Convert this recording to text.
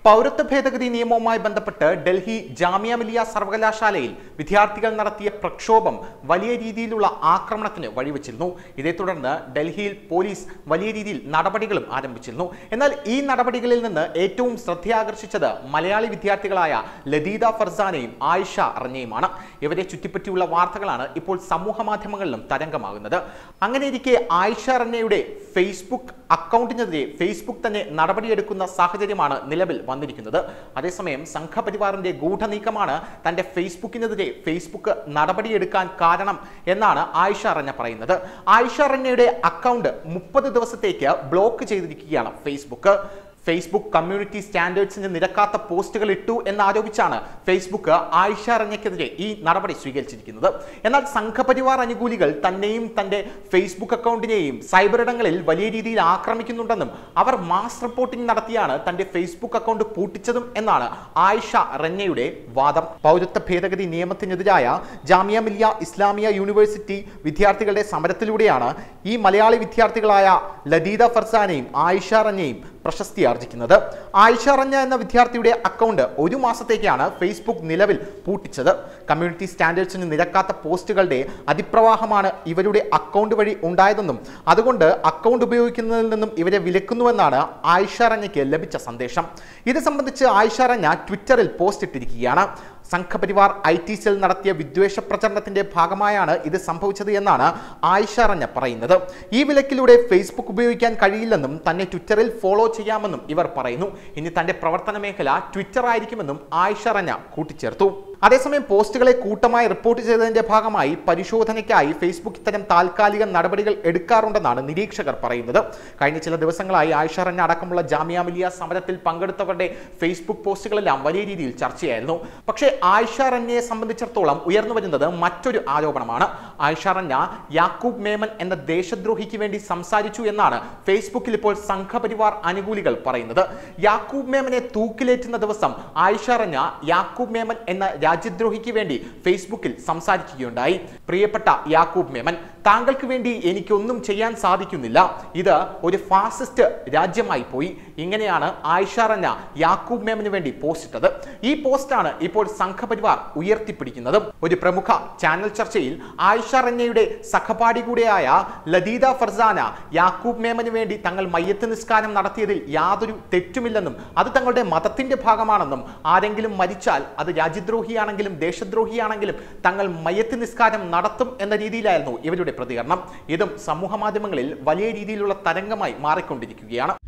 പൗരത്വ ഭേദഗതി നിയമവുമായി ബന്ധപ്പെട്ട് ഡൽഹി ജാമിയ മിലിയ സർവകലാശാലയിൽ വിദ്യാർത്ഥികൾ നടത്തിയ പ്രക്ഷോഭം വലിയ രീതിയിലുള്ള ആക്രമണത്തിന് വഴിവെച്ചിരുന്നു ഇതേ തുടർന്ന് ഡൽഹിയിൽ പോലീസ് വലിയ രീതിയിൽ നടപടികളും ആരംഭിച്ചിരുന്നു എന്നാൽ ഈ നടപടികളിൽ നിന്ന് ഏറ്റവും ശ്രദ്ധയാകർഷിച്ചത് മലയാളി വിദ്യാർത്ഥികളായ ലതീദ ഫർസാനെയും ആയിഷ അറഞ്ഞയുമാണ് ഇവരെ ചുറ്റിപ്പറ്റിയുള്ള വാർത്തകളാണ് ഇപ്പോൾ സമൂഹ മാധ്യമങ്ങളിലും തരംഗമാകുന്നത് അങ്ങനെയിരിക്കെ ആയിഷ അറഞ്ഞയുടെ ഫേസ്ബുക്ക് അക്കൗണ്ടിനെതിരെ ഫേസ്ബുക്ക് തന്നെ നടപടിയെടുക്കുന്ന സാഹചര്യമാണ് നിലവിൽ വന്നിരിക്കുന്നത് അതേസമയം സംഘപരിവാറിന്റെ ഗൂഢനീക്കമാണ് തന്റെ ഫേസ്ബുക്കിനെതിരെ ഫേസ്ബുക്ക് നടപടിയെടുക്കാൻ കാരണം എന്നാണ് ആയിഷ അറഞ്ഞ പറയുന്നത് ആയിഷ അറഞ്ഞയുടെ അക്കൗണ്ട് മുപ്പത് ദിവസത്തേക്ക് ബ്ലോക്ക് ചെയ്തിരിക്കുകയാണ് ഫേസ്ബുക്ക് ഫേസ്ബുക്ക് കമ്മ്യൂണിറ്റി സ്റ്റാൻഡേർഡ്സിന് നിരക്കാത്ത പോസ്റ്റുകൾ ഇട്ടു എന്നാരോപിച്ചാണ് ഫേസ്ബുക്ക് ആയിഷ അറഞ്ഞയ്ക്കെതിരെ ഈ നടപടി സ്വീകരിച്ചിരിക്കുന്നത് എന്നാൽ സംഘപരിവാർ അനുകൂലികൾ തന്നെയും തന്റെ ഫേസ്ബുക്ക് അക്കൗണ്ടിനെയും സൈബർ ഇടങ്ങളിൽ വലിയ രീതിയിൽ ആക്രമിക്കുന്നുണ്ടെന്നും അവർ മാസ് റിപ്പോർട്ടിംഗ് നടത്തിയാണ് തന്റെ ഫേസ്ബുക്ക് അക്കൗണ്ട് പൂട്ടിച്ചതും എന്നാണ് ആയിഷ റഞ്ഞയുടെ വാദം പൗരത്വ ഭേദഗതി നിയമത്തിനെതിരായ ജാമിയ മിലിയ ഇസ്ലാമിയ യൂണിവേഴ്സിറ്റി വിദ്യാർത്ഥികളുടെ സമരത്തിലൂടെയാണ് ഈ മലയാളി വിദ്യാർത്ഥികളായ ലതീദ ഫർസാനെയും ആയിഷ റഞ്ഞയും പ്രശസ്തി ആർജിക്കുന്നത് ആയിഷ റഞ്ഞ എന്ന വിദ്യാർത്ഥിയുടെ അക്കൗണ്ട് ഒരു മാസത്തേക്കാണ് ഫേസ്ബുക്ക് നിലവിൽ പൂട്ടിച്ചത് കമ്മ്യൂണിറ്റി സ്റ്റാൻഡേർഡ്സിന് നിരക്കാത്ത പോസ്റ്റുകളുടെ അതിപ്രവാഹമാണ് ഇവരുടെ അക്കൗണ്ട് വഴി ഉണ്ടായതെന്നും അതുകൊണ്ട് അക്കൗണ്ട് ഉപയോഗിക്കുന്നതിൽ നിന്നും ഇവരെ വിലക്കുന്നുവെന്നാണ് ആയിഷ റഞ്ഞയ്ക്ക് ലഭിച്ച സന്ദേശം ഇത് സംബന്ധിച്ച് ആയിഷ റഞ്ഞ ട്വിറ്ററിൽ പോസ്റ്റ് ഇട്ടിരിക്കുകയാണ് സംഘപരിവാർ ഐ ടി സെൽ നടത്തിയ വിദ്വേഷ പ്രചരണത്തിന്റെ ഭാഗമായാണ് ഇത് സംഭവിച്ചത് എന്നാണ് ആയിഷ റഞ്ഞ പറയുന്നത് ഈ വിലക്കിലൂടെ ഫേസ്ബുക്ക് ഉപയോഗിക്കാൻ കഴിയില്ലെന്നും തന്നെ ട്വിറ്ററിൽ ഫോളോ ചെയ്യാമെന്നും ഇവർ പറയുന്നു ഇനി തന്റെ പ്രവർത്തന മേഖല ട്വിറ്റർ ആയിരിക്കുമെന്നും ആയിഷ റഞ്ഞ കൂട്ടിച്ചേർത്തു അതേസമയം പോസ്റ്റുകളെ കൂട്ടമായി റിപ്പോർട്ട് ചെയ്തതിന്റെ ഭാഗമായി പരിശോധനയ്ക്കായി ഫേസ്ബുക്ക് ഇത്തരം താൽക്കാലിക നടപടികൾ എടുക്കാറുണ്ടെന്നാണ് നിരീക്ഷകർ പറയുന്നത് കഴിഞ്ഞ ചില ദിവസങ്ങളായി ആയിഷ റഞ്ഞ അടക്കമുള്ള ജാമിയ മിലിയ സമരത്തിൽ പങ്കെടുത്തവരുടെ ഫേസ്ബുക്ക് പോസ്റ്റുകളെല്ലാം വലിയ രീതിയിൽ ചർച്ചയായിരുന്നു പക്ഷേ ആയിഷ റഞ്ഞയെ സംബന്ധിച്ചിടത്തോളം ഉയർന്നു വരുന്നത് മറ്റൊരു ആരോപണമാണ് ആയിഷ റഞ്ഞ യാക്കൂബ് മേമൻ എന്ന ദേശദ്രോഹിക്ക് വേണ്ടി സംസാരിച്ചു എന്നാണ് ഫേസ്ബുക്കിൽ ഇപ്പോൾ സംഘപരിവാർ അനുകൂലികൾ പറയുന്നത് യാക്കൂബ് മേമനെ തൂക്കിലേറ്റുന്ന ദിവസം ആയിഷ റഞ്ഞ യാക്കൂബ് മേമൻ എന്ന രാജ്യദ്രോഹിക്ക് വേണ്ടി ഫേസ്ബുക്കിൽ സംസാരിക്കുകയുണ്ടായി പ്രിയപ്പെട്ട യാക്കൂബ് മേമൻ താങ്കൾക്ക് വേണ്ടി എനിക്കൊന്നും ചെയ്യാൻ സാധിക്കുന്നില്ല ഇത് ഒരു ഫാസിസ്റ്റ് രാജ്യമായി പോയി ഇങ്ങനെയാണ് ആയിഷ റഞ്ഞ യാക്കൂബ് മേമന് വേണ്ടി പോസ്റ്റ് ഇട്ടത് ഈ പോസ്റ്റാണ് ഇപ്പോൾ സംഘപരിവാർ ഉയർത്തിപ്പിടിക്കുന്നത് ഒരു പ്രമുഖ ചാനൽ ചർച്ചയിൽ ആയിഷ റഞ്ഞയുടെ സഹപാഠി കൂടെയായ ലതീദ ഫർസാന യാക്കൂബ് മേമന് വേണ്ടി തങ്ങൾ മയ്യത്ത് നിസ്കാരം നടത്തിയതിൽ യാതൊരു തെറ്റുമില്ലെന്നും അത് തങ്ങളുടെ മതത്തിന്റെ ഭാഗമാണെന്നും ആരെങ്കിലും മരിച്ചാൽ അത് രാജ്യദ്രോഹിയാണെങ്കിലും ദേശദ്രോഹിയാണെങ്കിലും തങ്ങൾ മയ്യത്ത് നിസ്കാരം നടത്തും എന്ന രീതിയിലായിരുന്നു ഇവരുടെ പ്രതികരണം ഇതും സമൂഹ മാധ്യമങ്ങളിൽ വലിയ രീതിയിലുള്ള തരംഗമായി മാറിക്കൊണ്ടിരിക്കുകയാണ്